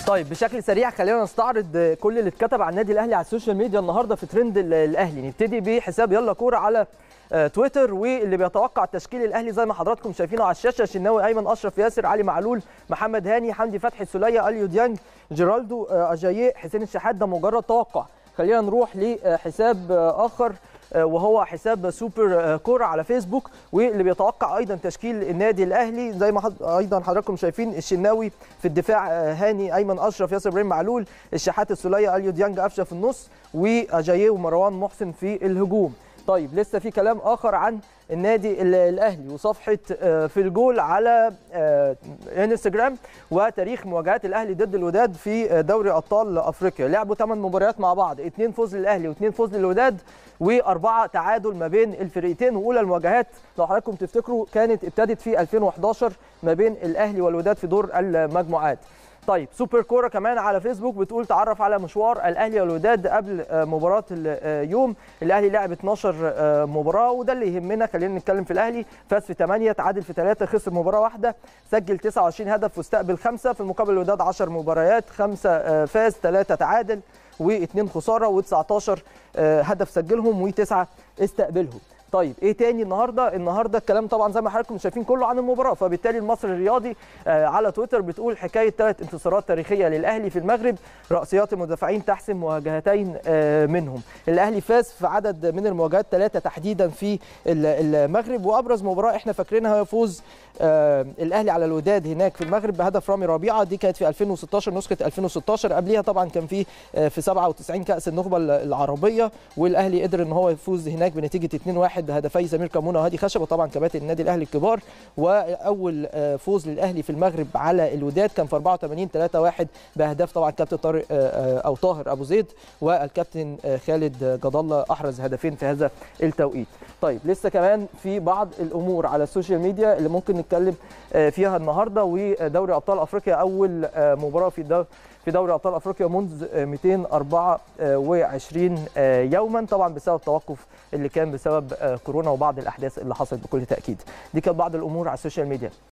طيب بشكل سريع خلينا نستعرض كل اللي اتكتب عن النادي الاهلي على السوشيال ميديا النهارده في ترند ال- الاهلي نبتدي بحساب يلا كوره على آه، تويتر واللي بيتوقع تشكيل الاهلي زي ما حضراتكم شايفينه على الشاشه شناوي ايمن اشرف ياسر علي معلول محمد هاني حمدي فتحي سوليه اليو ديانج جيرالدو آه، اجاييه حسين الشحات ده مجرد توقع خلينا نروح لحساب آه، اخر آه، وهو حساب سوبر آه، كوره على فيسبوك واللي بيتوقع ايضا تشكيل النادي الاهلي زي ما حض- ايضا حضراتكم شايفين الشناوي في الدفاع آه، هاني ايمن اشرف ياسر ابراهيم معلول الشحات السوليه اليو ديانج قفشه في النص واجاييه ومروان محسن في الهجوم طيب لسه في كلام اخر عن النادي ال- الاهلي وصفحه آه، في الجول على آه، انستجرام وتاريخ مواجهات الاهلي ضد الوداد في آه، دوري ابطال افريقيا لعبوا 8 مباريات مع بعض اثنين فوز للاهلي واثنين فوز للوداد واربعه تعادل ما بين الفريقين واولى المواجهات لو حضراتكم تفتكروا كانت ابتدت في 2011 ما بين الاهلي والوداد في دور المجموعات طيب سوبر كوره كمان على فيسبوك بتقول تعرف على مشوار الاهلي والوداد قبل آه، مباراه اليوم الاهلي لعب 12 آه، مباراه وده اللي يهمنا خلينا نتكلم في الاهلي فاز في 8 تعادل في 3 خسر مباراه واحده سجل 29 هدف واستقبل خمسه في المقابل الوداد 10 مباريات خمسه آه، فاز 3 تعادل واثنين خساره و19 هدف سجلهم وتسعه استقبلهم طيب ايه تاني النهارده النهارده الكلام طبعا زي ما حضراتكم شايفين كله عن المباراه فبالتالي المصري الرياضي آه، على تويتر بتقول حكايه ثلاث انتصارات تاريخيه للاهلي في المغرب راسيات المدافعين تحسم مواجهتين آه، منهم الاهلي فاز في عدد من المواجهات ثلاثه تحديدا في ال- المغرب وابرز مباراه احنا فاكرينها هي فوز آه، الاهلي على الوداد هناك في المغرب بهدف رامي ربيعه دي كانت في 2016 نسخه 2016 قبليها طبعا كان في آه، في 97 كاس النخبه العربيه والاهلي قدر ان هو يفوز هناك بنتيجه 2-1 بهدفي سمير كمونه وهادي خشب وطبعا كباتن النادي الاهلي الكبار واول آه، فوز للاهلي في المغرب على الوداد كان في 84 3-1 باهداف طبعا كابتن طارق آه، آه، او طاهر ابو زيد والكابتن آه، خالد جد الله احرز هدفين في هذا التوقيت طيب لسه كمان في بعض الامور على السوشيال ميديا اللي ممكن نتكلم آه، فيها النهارده ودوري ابطال افريقيا اول آه، مباراه في الدوري في دوري ابطال افريقيا منذ آه، 224 آه، يوما طبعا بسبب توقف اللي كان بسبب آه، كورونا وبعض الاحداث اللي حصلت بكل تاكيد دي كانت بعض الامور على السوشيال ميديا